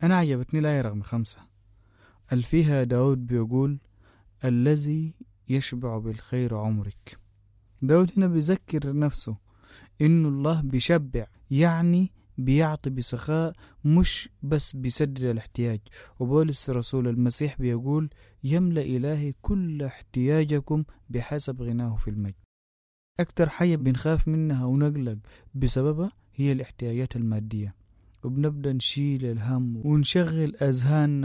أنا عجبتني الآية رقم خمسة الفيها داود بيقول الذي يشبع بالخير عمرك داود هنا بيذكر نفسه إنه الله بيشبع يعني بيعطي بسخاء مش بس بيسدد الاحتياج وبولس رسول المسيح بيقول يملأ إلهي كل احتياجكم بحسب غناه في المجد أكتر حاجة بنخاف منها ونقلق بسببها هي الاحتياجات المادية وبنبدأ نشيل الهم ونشغل أذهاننا